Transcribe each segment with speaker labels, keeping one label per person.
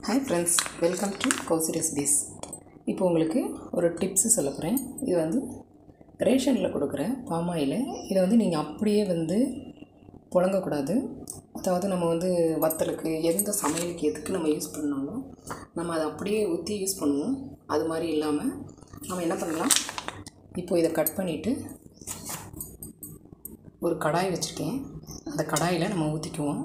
Speaker 1: hi friends welcome to Kousi recipes இப்போ உங்களுக்கு ஒரு டிப்ஸு சொல்ல போகிறேன் இது வந்து ரேஷனில் கொடுக்குற பாமாயில் இதை வந்து நீங்கள் அப்படியே வந்து புழங்கக்கூடாது அதாவது நம்ம வந்து வத்தலுக்கு எந்த சமையலுக்கு எதுக்கு நம்ம யூஸ் பண்ணாலும் நம்ம அதை அப்படியே ஊற்றி யூஸ் பண்ணுவோம் அது மாதிரி இல்லாமல் நம்ம என்ன பண்ணலாம் இப்போ இதை கட் பண்ணிவிட்டு ஒரு கடாய் வச்சுருக்கேன் அந்த கடாயில் நம்ம ஊற்றிக்குவோம்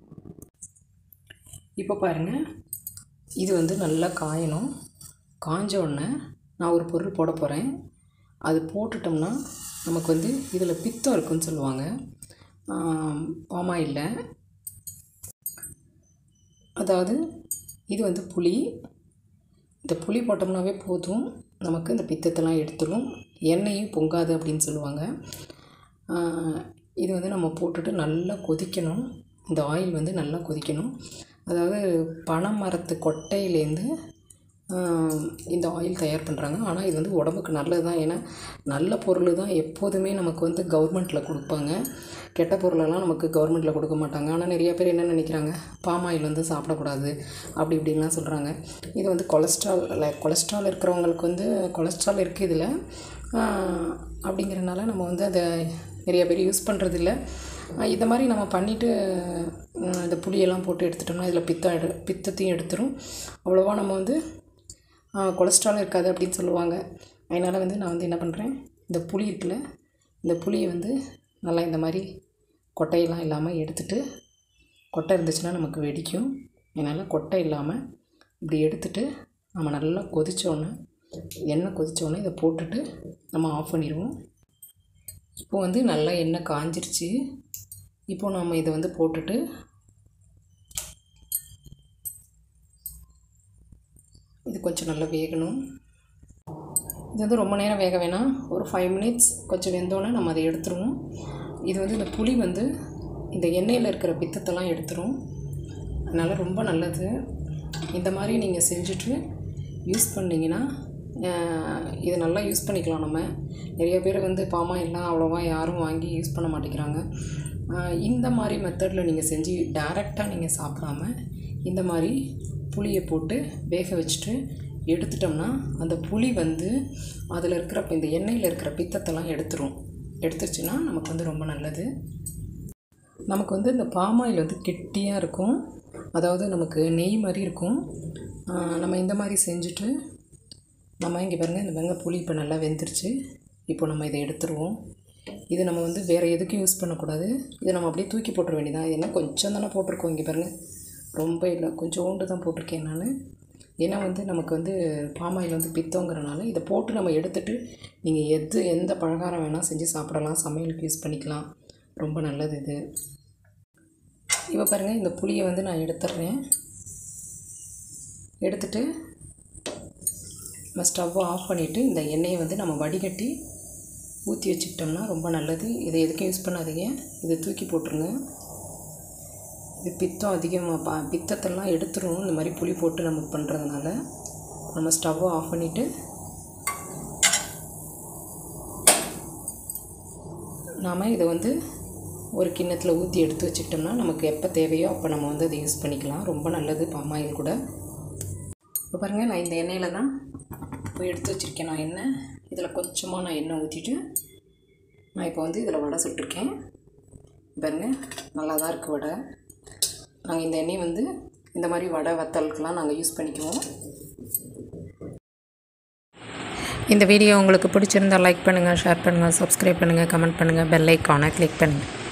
Speaker 1: இப்போ பாருங்கள் இது வந்து நல்லா காயணும் காஞ்ச உடனே நான் ஒரு பொருள் போட போகிறேன் அது போட்டுட்டோம்னா நமக்கு வந்து இதில் பித்தம் இருக்குன்னு சொல்லுவாங்க பாமாயில் அதாவது இது வந்து புளி இந்த புளி போட்டோம்னாவே போதும் நமக்கு இந்த பித்தத்தெல்லாம் எடுத்துடும் எண்ணெயும் பொங்காது அப்படின்னு சொல்லுவாங்க இது வந்து நம்ம போட்டுட்டு நல்லா கொதிக்கணும் இந்த ஆயில் வந்து நல்லா கொதிக்கணும் அதாவது பனை மரத்து கொட்டையிலேருந்து இந்த ஆயில் தயார் பண்ணுறாங்க ஆனால் இது வந்து உடம்புக்கு நல்லது தான் ஏன்னா நல்ல பொருள் தான் எப்போதுமே நமக்கு வந்து கவர்மெண்ட்டில் கொடுப்பாங்க கெட்ட பொருளெல்லாம் நமக்கு கவர்மெண்ட்டில் கொடுக்க மாட்டாங்க ஆனால் நிறைய பேர் என்ன நினைக்கிறாங்க பாம் ஆயில் வந்து சாப்பிடக்கூடாது அப்படி இப்படின்லாம் சொல்கிறாங்க இது வந்து கொலஸ்ட்ரால் கொலஸ்ட்ரால் இருக்கிறவங்களுக்கு வந்து கொலஸ்ட்ரால் இருக்குது இதில் அப்படிங்கிறனால நம்ம வந்து அதை நிறைய பேர் யூஸ் பண்ணுறதில்ல இதை மாதிரி நம்ம பண்ணிவிட்டு இந்த புளியெல்லாம் போட்டு எடுத்துட்டோம்னா இதில் பித்தம் எடு பித்தத்தையும் எடுத்துரும் அவ்வளோவா நம்ம வந்து கொலஸ்ட்ரால் இருக்காது அப்படின்னு சொல்லுவாங்க அதனால் வந்து நான் வந்து என்ன பண்ணுறேன் இந்த புளி இருக்குல்ல இந்த புளியை வந்து நல்லா இந்த மாதிரி கொட்டையெல்லாம் இல்லாமல் எடுத்துட்டு கொட்டை இருந்துச்சுன்னா நமக்கு வெடிக்கும் அதனால் கொட்டை இல்லாமல் இப்படி எடுத்துட்டு நம்ம நல்லா கொதித்தோன்னே எண்ணெய் கொதித்தோன்னே இதை போட்டுட்டு நம்ம ஆஃப் பண்ணிடுவோம் இப்போ வந்து நல்லா எண்ணெய் காஞ்சிருச்சு இப்போ நம்ம இதை வந்து போட்டுட்டு இது கொஞ்சம் நல்லா வேகணும் இது வந்து ரொம்ப நேரம் வேக வேணாம் ஒரு ஃபைவ் மினிட்ஸ் கொஞ்சம் வெந்தோன்னே நம்ம அதை எடுத்துருவோம் இது வந்து இந்த புளி வந்து இந்த எண்ணெயில் இருக்கிற பித்தத்தெல்லாம் எடுத்துரும் அதனால் ரொம்ப நல்லது இந்த மாதிரி நீங்கள் செஞ்சுட்டு யூஸ் பண்ணிங்கன்னா இதை நல்லா யூஸ் பண்ணிக்கலாம் நம்ம நிறைய பேர் வந்து பாமாயில்லாம் அவ்வளோவா யாரும் வாங்கி யூஸ் பண்ண மாட்டேங்கிறாங்க இந்த மாதிரி மெத்தடில் நீங்கள் செஞ்சு டேரெக்டாக நீங்கள் சாப்பிடாம இந்த மாதிரி புளியை போட்டு வேக வச்சுட்டு எடுத்துட்டோம்னா அந்த புளி வந்து அதில் இருக்கிற இந்த எண்ணெயில் இருக்கிற பித்தத்தெல்லாம் எடுத்துரும் எடுத்துருச்சுன்னா நமக்கு வந்து ரொம்ப நல்லது நமக்கு வந்து இந்த பாமாயில் வந்து கெட்டியாக இருக்கும் அதாவது நமக்கு நெய் மாதிரி இருக்கும் நம்ம இந்த மாதிரி செஞ்சுட்டு நம்ம இங்கே பாருங்கள் இந்த வெங்காய புளி இப்போ நல்லா வெந்துருச்சு இப்போ நம்ம இதை எடுத்துருவோம் இது நம்ம வந்து வேறு எதுக்கும் யூஸ் பண்ணக்கூடாது இதை நம்ம அப்படியே தூக்கி போட்டுற வேண்டியதான் இது என்ன கொஞ்சம் தானே போட்டிருக்கோம் இங்கே பாருங்கள் ரொம்ப இல்லை கொஞ்சோண்டு தான் போட்டிருக்கேன் நான் ஏன்னா வந்து நமக்கு வந்து பாமாயில் வந்து பித்தங்கிறனால இதை போட்டு நம்ம எடுத்துகிட்டு நீங்கள் எது எந்த பலகாரம் வேணால் செஞ்சு சாப்பிடலாம் சமையலுக்கு யூஸ் பண்ணிக்கலாம் ரொம்ப நல்லது இது இப்போ பாருங்கள் இந்த புளியை வந்து நான் எடுத்துடுறேன் எடுத்துகிட்டு நம்ம ஸ்டவ்வை ஆஃப் பண்ணிவிட்டு இந்த எண்ணெயை வந்து நம்ம வடிகட்டி ஊற்றி வச்சுக்கிட்டோம்னா ரொம்ப நல்லது இதை எதுக்கும் யூஸ் பண்ணாதீங்க இதை தூக்கி போட்டுருங்க இது பித்தம் அதிகமாக பா பித்தத்தெல்லாம் எடுத்துரும் இந்த மாதிரி புளி போட்டு நம்ம பண்ணுறதுனால நம்ம ஸ்டவ்வை ஆஃப் பண்ணிவிட்டு நாம் இதை வந்து ஒரு கிண்ணத்தில் ஊற்றி எடுத்து வச்சுக்கிட்டோம்னா நமக்கு எப்போ தேவையோ அப்போ நம்ம வந்து அதை யூஸ் பண்ணிக்கலாம் ரொம்ப நல்லது பாமாயில் கூட இப்போ பாருங்கள் நான் இந்த எண்ணெயில் தான் போய் எடுத்து வச்சுருக்கேன் நான் எண்ணெய் இதில் கொஞ்சமாக நான் எண்ணெய் ஊற்றிட்டு நான் இப்போ வந்து இதில் வடை சுட்டிருக்கேன் பாருங்கள் நல்லா தான் இருக்குது வடை நாங்கள் இந்த எண்ணெய் வந்து இந்த மாதிரி வடை வத்தலுக்கெலாம் நாங்கள் யூஸ் பண்ணிக்குவோம்
Speaker 2: இந்த வீடியோ உங்களுக்கு பிடிச்சிருந்தால் லைக் பண்ணுங்கள் ஷேர் பண்ணுங்கள் சப்ஸ்கிரைப் பண்ணுங்கள் கமெண்ட் பண்ணுங்கள் பெல் ஐக்கானை கிளிக் பண்ணுங்கள்